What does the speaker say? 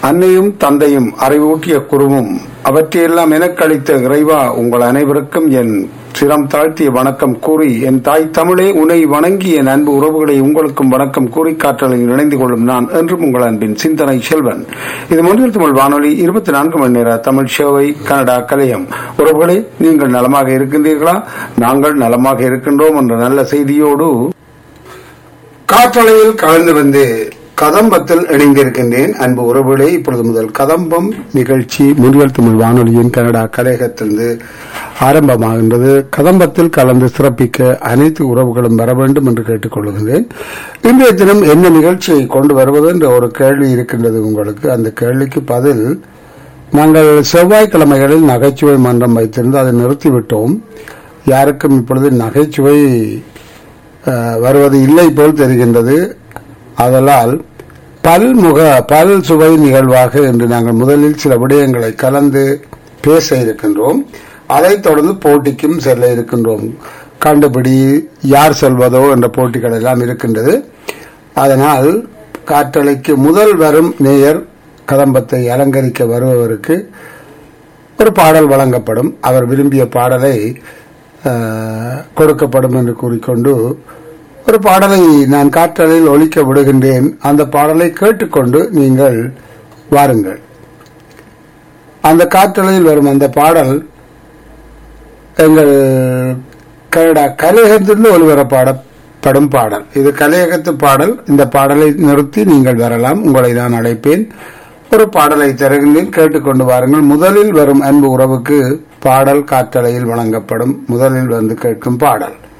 அன்னையும் தந்தையும் அறிவூட்டிய குருவும் அவற்றையெல்லாம் எனக்களித்த இறைவா உங்கள் அனைவருக்கும் என் சிரம் தாழ்த்திய வணக்கம் கூறி என் தாய் தமிழே உன்னை வணங்கி என் அன்பு உறவுகளை உங்களுக்கும் வணக்கம் கூறி காற்றலில் இணைந்து கொள்ளும் நான் என்றும் உங்கள் அன்பின் சிந்தனை செல்வன் இது மொழியில் தமிழ் வானொலி இருபத்தி நான்கு மணி நேர தமிழ் சேவை கனடா கலையம் உறவுகளே நீங்கள் நலமாக இருக்கின்றீர்களா நாங்கள் நலமாக இருக்கின்றோம் என்ற நல்ல செய்தியோடு காற்றலையில் கலந்து வந்து கதம்பத்தில் இணைந்திருக்கின்றேன் அன்பு உறவுகளே இப்பொழுது முதல் கதம்பம் நிகழ்ச்சி முன்கள் தமிழ் வானொலியின் கனடா கலையகத்திலிருந்து ஆரம்பமாகின்றது கதம்பத்தில் கலந்து சிறப்பிக்க அனைத்து உறவுகளும் வர வேண்டும் என்று கேட்டுக்கொள்கின்றேன் இன்றைய தினம் என்ன நிகழ்ச்சியை கொண்டு வருவது என்ற ஒரு கேள்வி இருக்கின்றது உங்களுக்கு அந்த கேள்விக்கு பதில் நாங்கள் செவ்வாய்க்கிழமைகளில் நகைச்சுவை மன்றம் வைத்திருந்து அதை நிறுத்திவிட்டோம் யாருக்கும் இப்பொழுது நகைச்சுவை அஹ், வருவது இல்லை போல் தெரிகின்றது ஆதலால் பல்முக பல் சுவை நிகழ்வாக என்று நாங்கள் முதலில் சில விடயங்களை கலந்து பேச இருக்கின்றோம் அதைத் தொடர்ந்து போட்டிக்கும் செல்ல இருக்கின்றோம் கண்டுபிடி யார் செல்வதோ என்ற போட்டிகள் எல்லாம் இருக்கின்றது அதனால் காற்றலைக்கு முதல் வரும் நேயர் கதம்பத்தை அலங்கரிக்க வருபவருக்கு ஒரு பாடல் வழங்கப்படும் அவர் விரும்பிய பாடலை அஹ், கொடுக்கப்படும் என்று கூறிக்கொண்டு ஒரு பாடலை நான் காற்றலையில் ஒலிக்க விடுகின்றேன் அந்த பாடலை கேட்டுக்கொண்டு நீங்கள் வாருங்கள் அந்த காற்றலையில் வரும் அந்த பாடல் எங்கள் கனடா கலையகத்திலிருந்து ஒளிபரப்பாடப்படும் பாடல் இது கலையகத்து பாடல் இந்த பாடலை நிறுத்தி நீங்கள் வரலாம் உங்களை நான் அழைப்பேன் ஒரு பாடலை தருகின்றேன் கேட்டுக்கொண்டு வாருங்கள் முதலில் வரும் அன்பு உறவுக்கு பாடல் காற்றலையில் வழங்கப்படும் முதலில் வந்து கேட்கும் பாடல்